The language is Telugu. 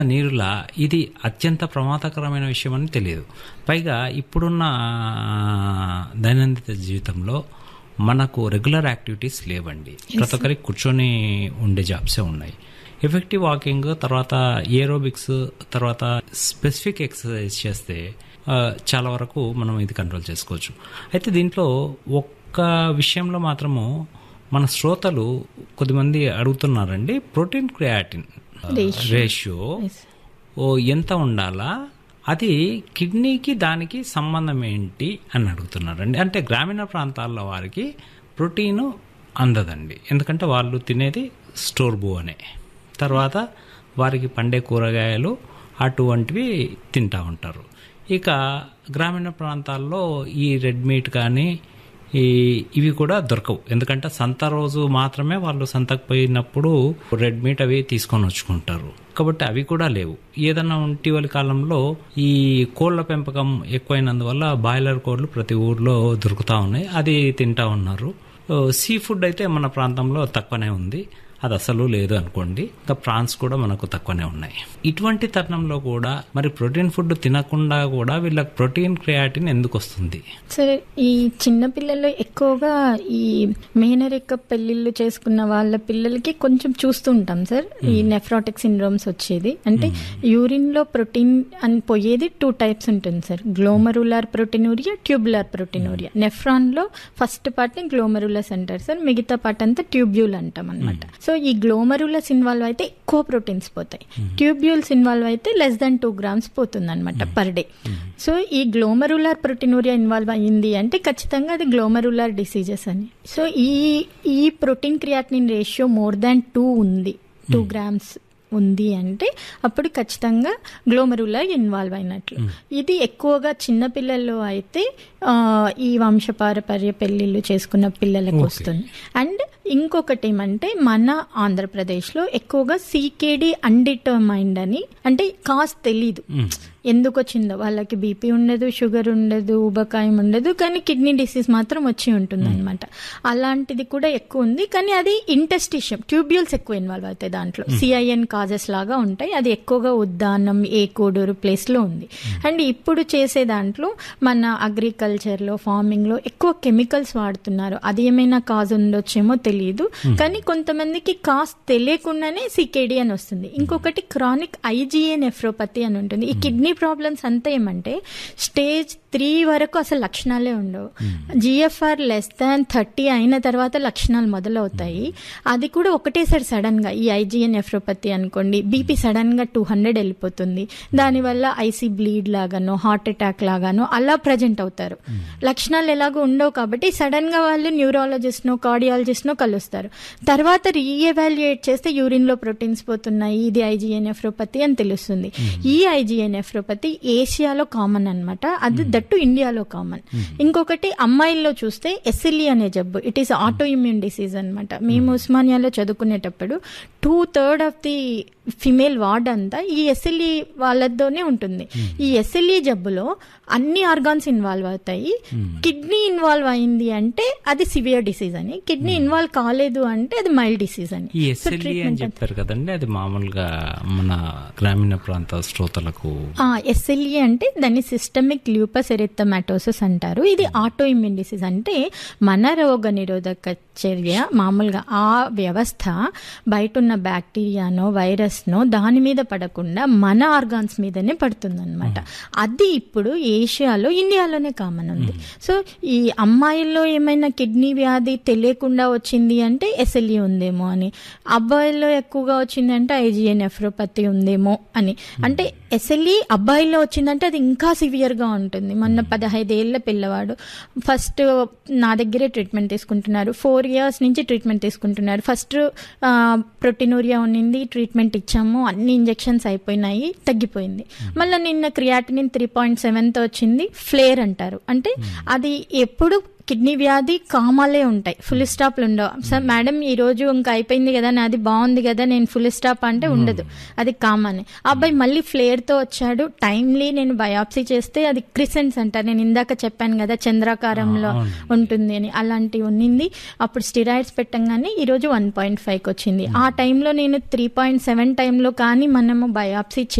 నీరులా ఇది అత్యంత ప్రమాదకరమైన విషయం అని తెలియదు పైగా ఇప్పుడున్న దైనందిన జీవితంలో మనకు రెగ్యులర్ యాక్టివిటీస్ లేవండి ప్రతి ఒక్కరికి కూర్చొని ఉండే జాబ్సే ఉన్నాయి ఎఫెక్టివ్ వాకింగ్ తర్వాత ఏరోబిక్స్ తర్వాత స్పెసిఫిక్ ఎక్సర్సైజ్ చేస్తే ఆ, చాలా వరకు మనం ఇది కంట్రోల్ చేసుకోవచ్చు అయితే దీంట్లో ఒక్క విషయంలో మాత్రము మన శ్రోతలు కొద్దిమంది అడుగుతున్నారండి ప్రోటీన్ క్రియాటిన్ రేషియో ఓ ఎంత ఉండాలా అది కిడ్నీకి దానికి సంబంధం ఏంటి అని అడుగుతున్నారండి అంటే గ్రామీణ ప్రాంతాల్లో వారికి ప్రోటీన్ అందదండి ఎందుకంటే వాళ్ళు తినేది స్టోర్ బూ అనే తర్వాత వారికి పండే కూరగాయలు అటువంటివి తింటా ఉంటారు ఇక గ్రామీణ ప్రాంతాల్లో ఈ రెడ్ మీట్ కానీ ఈ ఇవి కూడా దొరకవు ఎందుకంటే సంత రోజు మాత్రమే వాళ్ళు సంతకు పోయినప్పుడు రెడ్ మీట్ అవి తీసుకొని వచ్చుకుంటారు కాబట్టి అవి కూడా లేవు ఏదన్నా ఇటీవలి కాలంలో ఈ కోళ్ల పెంపకం ఎక్కువైనందువల్ల బాయిలర్ కోళ్లు ప్రతి ఊర్లో దొరుకుతా ఉన్నాయి అది తింటా ఉన్నారు సీ ఫుడ్ అయితే మన ప్రాంతంలో తక్కువనే ఉంది అది అసలు లేదు అనుకోండి ఇంకా ప్రాన్స్ కూడా మనకు తక్కువనే ఉన్నాయి ఇటువంటి తరుణంలో కూడా మరి ప్రోటీన్ ఫుడ్ తినకుండా కూడా వీళ్ళకి ప్రోటీన్ క్రియాటిన్ ఎందుకు వస్తుంది సరే ఈ చిన్న పిల్లల్లో ఎక్కువగా ఈ మేనరిక పెళ్లిళ్ళు చేసుకున్న వాళ్ళ పిల్లలకి కొంచెం చూస్తూ ఉంటాం సార్ ఈ నెఫ్రాటిక్ సిండ్రోమ్స్ వచ్చేది అంటే యూరిన్ లో ప్రోటీన్ అని పోయేది టూ టైప్స్ ఉంటుంది sir glomerular proteinuria tubular proteinuria nephron లో ఫస్ట్ పార్ట్ ని గ్లోమరులస్ అంటారు సార్ మిగతా పార్ట్ అంతా ట్యూబ్యూల్ అంటాం అనమాట సో ఈ గ్లోమరులస్ ఇన్వాల్వ్ అయితే ఎక్కువ ప్రోటీన్స్ పోతాయి ట్యూబ్యూల్స్ ఇన్వాల్వ్ అయితే లెస్ దాన్ టూ గ్రామ్స్ పోతుంది అనమాట పర్ డే సో ఈ గ్లోమరులార్ ప్రోటీనూరియా ఇన్వాల్వ్ అయ్యింది అంటే ఖచ్చితంగా అది గ్లోమరులార్ డిసీజెస్ అని సో ఈ ఈ protein creatinine ratio more than two ఉంది టూ గ్రామ్స్ ఉంది అంటే అప్పుడు ఖచ్చితంగా గ్లోమరులా ఇన్వాల్వ్ అయినట్లు ఇది ఎక్కువగా చిన్న పిల్లల్లో అయితే ఆ, ఈ వంశపారపర్య పెళ్లిళ్ళు చేసుకున్న పిల్లలకు వస్తుంది అండ్ ఇంకొకటి ఏమంటే మన ఆంధ్రప్రదేశ్లో ఎక్కువగా సీకేడి అన్డిటర్మైండ్ అని అంటే కాస్ట్ తెలీదు ఎందుకు వచ్చిందో వాళ్ళకి బీపీ ఉండదు షుగర్ ఉండదు ఊబకాయం ఉండదు కానీ కిడ్నీ డిసీజ్ మాత్రం వచ్చి ఉంటుంది అనమాట అలాంటిది కూడా ఎక్కువ ఉంది కానీ అది ఇంటెస్టిషియం ట్యూబ్యూల్స్ ఎక్కువ ఇన్వాల్వ్ అవుతాయి దాంట్లో సిఐఎన్ కాజెస్ లాగా ఉంటాయి అది ఎక్కువగా ఉద్దానం ఏ కోడూరు ప్లేస్ లో ఉంది అండ్ ఇప్పుడు చేసే దాంట్లో మన అగ్రికల్చర్ లో ఫార్మింగ్ లో ఎక్కువ కెమికల్స్ వాడుతున్నారు అది ఏమైనా కాజ్ ఉండొచ్చేమో తెలియదు కానీ కొంతమందికి కాజ్ తెలియకుండానే సికేడి అని వస్తుంది ఇంకొకటి క్రానిక్ ఐజిఏ నెఫ్రోపతి అని ఉంటుంది ఈ కిడ్నీ ప్రాబ్లమ్స్ అంతా ఏమంటే స్టేజ్ త్రీ వరకు అసలు లక్షణాలే ఉండవు జిఎఫ్ఆర్ లెస్ దాన్ థర్టీ అయిన తర్వాత లక్షణాలు మొదలవుతాయి అది కూడా ఒకటేసారి సడన్ గా ఈ ఐజిఏ నెఫ్రోపతి అనుకోండి బీపీ సడన్ గా టూ హండ్రెడ్ వెళ్ళిపోతుంది దానివల్ల ఐసీ బ్లీడ్ లాగానో హార్ట్ అటాక్ లాగానో అలా ప్రజెంట్ అవుతారు లక్షణాలు ఎలాగో ఉండవు కాబట్టి సడన్ గా వాళ్ళు న్యూరాలజిస్ట్ నో కార్డియాలజిస్ట్ నో కలుస్తారు తర్వాత రీఎవాల్యుయేట్ చేస్తే యూరిన్ లో ప్రోటీన్స్ పోతున్నాయి ఇది ఐజిఏ నెఫ్రోపతి అని తెలుస్తుంది ఈ ఐజిఏ నెఫ్రోపతి ఏషియాలో కామన్ అన్నమాట అది దట్టు ఇండియాలో కామన్ ఇంకొకటి అమ్మాయిల్లో చూస్తే ఎస్ఎల్ఈ అనే జబ్బు it is autoimmune disease అనమాట మేము ఉస్మానియాలో చదువుకునేటప్పుడు two third of the female ward అంతా ఈ ఎస్ఎల్ఈ వాళ్ళతోనే ఉంటుంది ఈ ఎస్ఎల్ఈ జబ్బులో అన్ని ఆర్గాన్స్ ఇన్వాల్వ్ అవుతాయి కిడ్నీ ఇన్వాల్వ్ అయింది అంటే అది సివియర్ డిసీజ్ అని కిడ్నీ ఇన్వాల్వ్ కాలేదు అంటే అది మైల్డ్ డిసీజ్ అని ఈ సో ఎస్ఎల్ఈ అని ట్రీట్మెంట్ చెప్పారు కదండి అది మామూలుగా మన గ్రామీణ ప్రాంత శ్రోతలకు ఎస్ఎల్ఈ అంటే దాన్ని సిస్టమిక్ ల్యూపస్ ఎరిథమాటోసిస్ అంటారు ఇది ఆటో ఇమ్యూన్ డిసీజ్ అంటే మన రోగ నిరోధక చర్య మామూలుగా ఆ వ్యవస్థ బయట ఉన్న బ్యాక్టీరియానో వైరస్నో దాని మీద పడకుండా మన ఆర్గాన్స్ మీదనే పడుతుంది అది ఇప్పుడు ఏషియాలో ఇండియాలోనే కామన్ ఉంది సో ఈ అమ్మాయిల్లో ఏమైనా కిడ్నీ వ్యాధి తెలియకుండా వచ్చింది అంటే ఎస్ఎల్ఈ ఉందేమో అని అబ్బాయిల్లో ఎక్కువగా వచ్చింది అంటే ఐజిఏ నెఫ్రోపతి ఉందేమో అని అంటే ఎస్ఎల్ఈ అబ్బాయిల్లో వచ్చిందంటే అది ఇంకా సివియర్ గా ఉంటుంది మొన్న పదహైదేళ్ల పిల్లవాడు ఫస్ట్ నా దగ్గరే ట్రీట్మెంట్ తీసుకుంటున్నారు ఫోర్ ఇయర్స్ నుంచి ట్రీట్మెంట్ తీసుకుంటున్నారు ఫస్ట్ ప్రొటినూరియా ఉన్నింది ట్రీట్మెంట్ ఇచ్చాము అన్ని ఇంజెక్షన్స్ అయిపోయినాయి తగ్గిపోయింది మళ్ళీ నిన్న క్రియాటినిన్ త్రీ పాయింట్ సెవెన్తో వచ్చింది ఫ్లేర్ అంటారు అంటే అది ఎప్పుడు కిడ్నీ వ్యాధి కామాలే ఉంటాయి ఫుల్ స్టాప్లు ఉండవు సార్ మేడం ఈ రోజు ఇంకా అయిపోయింది కదా నాది బాగుంది కదా నేను ఫుల్ స్టాప్ అంటే ఉండదు అది కామన్ ఆ అబ్బాయి మళ్ళీ ఫ్లేర్ తో వచ్చాడు టైమ్లీ నేను బయాప్సీ చేస్తే అది క్రిసెన్స్ అంటారు నేను ఇందాక చెప్పాను కదా చంద్రాకారంలో ఉంటుంది అని అలాంటివి ఉన్నింది అప్పుడు స్టిరాయిడ్స్ పెట్టంగానే ఈ రోజు వన్ పాయింట్ ఫైవ్ వచ్చింది ఆ టైంలో నేను త్రీ పాయింట్ సెవెన్ టైంలో కానీ మనము బయాప్సీ